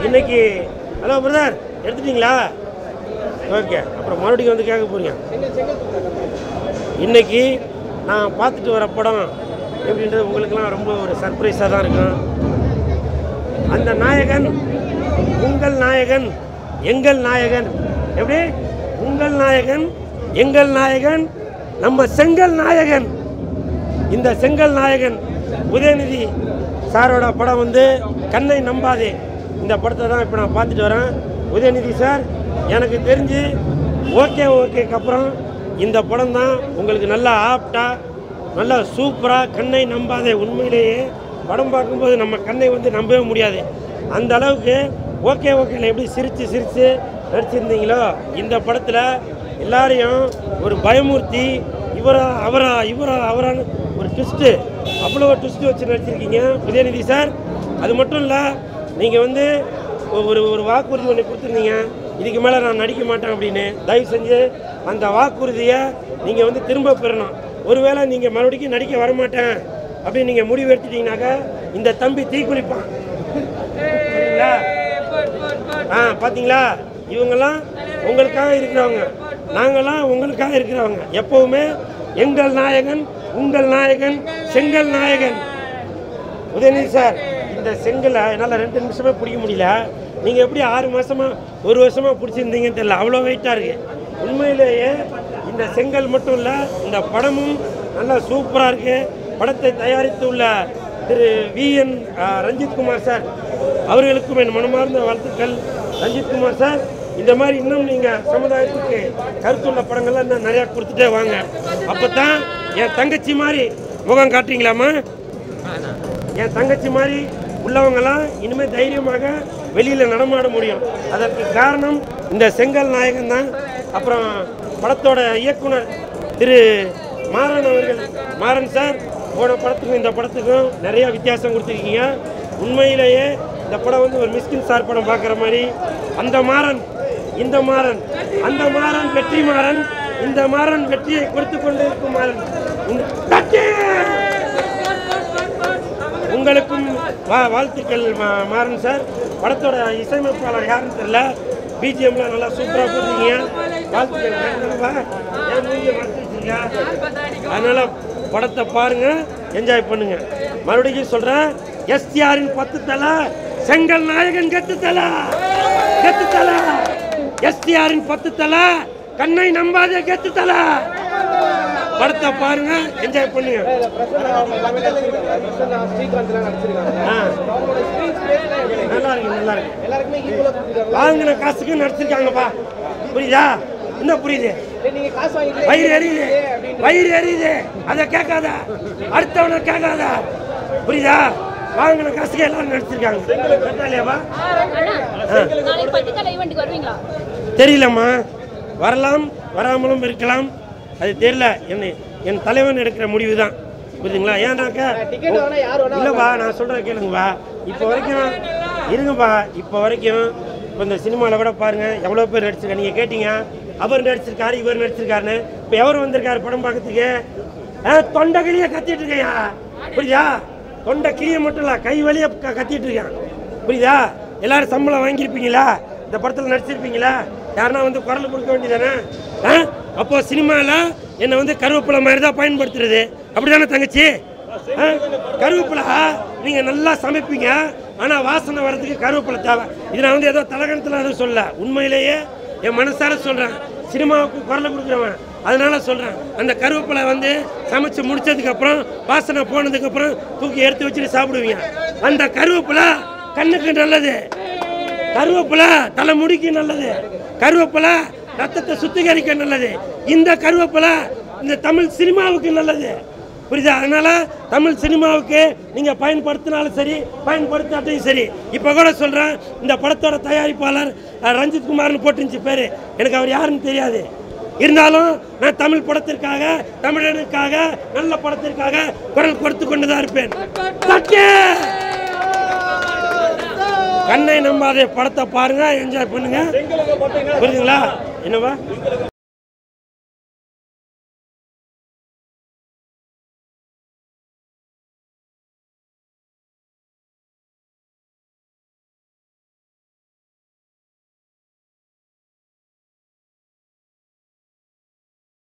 இன்னைக்கு hello brother எடுத்துட்டீங்களா okay அப்புறம் மறுபடியும் வந்து கேட்க போறீங்க இன்னைக்கு நான் பார்த்துட்டு வர படம் எப்படின்றது உங்களுக்கெல்லாம் ரொம்ப ஒரு சர்ப்ரைஸாக தான் இருக்கும் அந்த நாயகன் உங்கள் நாயகன் எங்கள் நாயகன் எப்படி உங்கள் நாயகன் எங்கள் நாயகன் நம்ம செங்கல் நாயகன் இந்த செங்கல் நாயகன் உதயநிதி சாரோட படம் வந்து கண்ணை நம்பாதே இந்த படத்தை தான் இப்போ நான் பார்த்துட்டு வரேன் உதயநிதி சார் எனக்கு தெரிஞ்சு ஓகே ஓகேக்கு அப்புறம் இந்த படம் தான் உங்களுக்கு நல்லா ஆப்டாக நல்லா சூப்பராக கண்ணை நம்பாதே உண்மையிலேயே படம் பார்க்கும்போது நம்ம கண்ணை வந்து நம்பவே முடியாது அந்த அளவுக்கு ஓகே ஓகேல எப்படி சிரித்து சிரித்து நடிச்சிருந்தீங்களோ இந்த படத்தில் எல்லாரையும் ஒரு பயமூர்த்தி இவரா அவரா இவரா அவரான்னு ஒரு ட்விஸ்ட்டு அவ்வளோ ட்விஸ்ட்டு வச்சு நடிச்சிருக்கீங்க உதயநிதி சார் அது மட்டும் இல்லை நீங்கள் வந்து ஒரு ஒரு வாக்குறுதி ஒன்று கொடுத்துருந்தீங்க இதுக்கு மேலே நான் நடிக்க மாட்டேன் அப்படின்னு தயவு செஞ்சு அந்த வாக்குறுதியை நீங்கள் வந்து திரும்ப பெறணும் ஒருவேளை நீங்கள் மறுபடியும் நடிக்க வரமாட்டேன் அப்படின்னு நீங்கள் முடிவு எடுத்துட்டீங்கன்னாக்கா இந்த தம்பி தீக்குளிப்பான் சரிங்களா ஆ பார்த்தீங்களா இவங்கெல்லாம் உங்களுக்காக இருக்கிறவங்க நாங்கெல்லாம் உங்களுக்காக இருக்கிறவங்க எப்பவுமே எங்கள் நாயகன் உங்கள் நாயகன் செங்கல் நாயகன் உதயநிதி சார் இந்த செங்கலை என்னால் ரெண்டு நிமிஷமே பிடிக்க முடியல நீங்கள் எப்படி ஆறு மாசமா ஒரு வருஷமா பிடிச்சிருந்தீங்கன்னு தெரியல அவ்வளோ வெயிட்டாக இருக்கு உண்மையிலேயே இந்த செங்கல் மட்டும் இல்லை இந்த படமும் நல்லா சூப்பராக இருக்கு படத்தை தயாரித்து உள்ள திரு V N Ranjith Kumar sir அவர்களுக்கும் என் மனமார்ந்த வாழ்த்துக்கள் ரஞ்சித் குமார் சார் இந்த மாதிரி இன்னும் நீங்கள் சமுதாயத்துக்கு கருத்துள்ள படங்கள்லாம் இன்னும் நிறையா கொடுத்துட்டே வாங்க அப்போ தான் என் தங்கச்சி மாதிரி முகம் காட்டுறீங்களாம்மா என் தங்கச்சி மாதிரி உள்ளவங்கெல்லாம் இனிமேல் தைரியமாக வெளியில் நடமாட முடியும் அதற்கு காரணம் இந்த செங்கல் நாயகன் தான் அப்புறம் படத்தோட இயக்குனர் திரு மாறன் அவர்கள் மாறன் சார் போன படத்துக்கும் இந்த படத்துக்கும் நிறைய வித்தியாசம் கொடுத்துருக்கீங்க உண்மையிலேயே இந்த படம் வந்து ஒரு மிஸ்கின் சார் படம் பார்க்குற மாதிரி அந்த மாறன் இந்த மாறன் அந்த மாறன் வெற்றி மாறன் இந்த மாறன் வெற்றியை கொடுத்து கொண்டு இருக்கும் மாறன் இந்த தட்டு! உங்களுக்கும் வா- வாழ்த்துக்கள் மா- மாறன் சார் படத்தோட இசையமைப்பாளர் யாருன்னு தெரியல பிஜிஎம்லாம் நல்லா சூப்பராக போட்டிருக்கீங்க வாழ்த்துக்கள் வேணுங்களா? ஏன் மூஞ்சியை மறைச்சு வச்சிருக்க? அதனால படத்தை பாருங்க என்ஜாய் பண்ணுங்க மறுபடியும் சொல்றேன் எஸ்டிஆரின் பத்து தலை செங்கல் நாயகன் கெத்து தலை கெத்து தலை எஸ்டிஆரின் பத்து தலை கண்ணை நம்பாத கெத்து தலை படத்தை பாருங்க என்ஜாய் பண்ணுங்க ஆ. நல்லா இருக்கு நல்லா இருக்கு வாங்கின காசுக்கு நடிச்சிருக்காங்கப்பா புரியுதா என்ன புரியுது வயிறு எரியுது வயிறு எரியுது அதை கேட்காத அடுத்தவனை கேட்காத புரியுதா வாங்கின காசுக்கு எல்லாரும் நடிச்சிருக்காங்க கரெக்டா இல்லையாப்பா? நாளைக்கு பத்துக்கால ஈவெண்ட்டுக்கு வருவீங்களா தெரியலம்மா வரலாம் வராமலும் இருக்கலாம் அது தெரியல என்ன என் தலைவன் எடுக்கிற முடிவு தான் புரியுதுங்களா ஏன்னாக்கா இல்லைப்பா நான் சொல்கிறேன் கேளுங்கப்பா இப்போ வரைக்கும் இருங்கப்பா இப்போ வரைக்கும் இப்போ இந்த சினிமாவில் கூட பாருங்க எவ்வளோ பேர் நடிச்சிருக்காங்க நீங்கள் கேட்டீங்க அவர் நடிச்சிருக்காரு இவர் நடிச்சிருக்காருன்னு இப்போ எவர் வந்திருக்காரு படம் பார்க்கறதுக்கு ஆ, தொண்டை கிளிய கத்திட்டு இருக்கையா புரியுதா தொண்டை கிளிய மட்டும் இல்லை கை வலிய க- கத்திட்டு இருக்கான் புரியுதா எல்லாரும் சம்பளம் வாங்கியிருப்பீங்களா இந்த படத்தில் நடிச்சிருப்பீங்களா யாருன்னா வந்து குரல் கொடுக்க வேண்டியதானே ஆ அப்போ சினிமாவில் என்னை வந்து கருவேப்பிலை மாதிரி தான் பயன்படுத்துறது அப்படிதானே தங்கச்சி ஆ? கருவேப்பிலை நீங்கள் நல்லா சமைப்பீங்க ஆனால் வாசனை வர்றதுக்கு கருவேப்பிலை தேவை இது நான் வந்து ஏதோ தலகணத்தில் எதுவும் சொல்ல உண்மையிலேயே என் மனசார சொல்கிறேன் சினிமாவுக்கு குரலை கொடுக்குறவன் அதனால சொல்கிறேன் அந்த கருவேப்பிலை வந்து சமைச்சு முடிச்சதுக்கப்புறம் வாசனை போனதுக்கப்புறம் தூக்கி எடுத்து வச்சுட்டு சாப்பிடுவீங்க அந்த கருவேப்பிலை கண்ணுக்கு நல்லது கருவேப்பிலை தலைமுடிக்கு நல்லது கருவேப்பிலை ரத்தத்தை சுத்திகரிக்க நல்லது இந்த கருவேப்பிலை இந்த தமிழ் சினிமாவுக்கு நல்லது புரியுதா அதனால தமிழ் சினிமாவுக்கு நீங்க பயன்படுத்தினாலும் சரி பயன்படுத்தாட்டையும் சரி இப்போ கூட சொல்றேன் இந்த படத்தோட தயாரிப்பாளர் அஹ், ரஞ்சித் குமார்னு போட்டுருந்துச்சு பேரு எனக்கு அவர் யாருன்னு தெரியாது இருந்தாலும் நான் தமிழ் படத்திற்காக தமிழனுக்காக நல்ல படத்திற்காக குரல் கொடுத்து கொண்டு தான் இருப்பேன் தட்டு! கண்ணை நம்பாதே படத்தை பாருங்க என்ஜாய் பண்ணுங்க புரியுதுங்களா என்னவா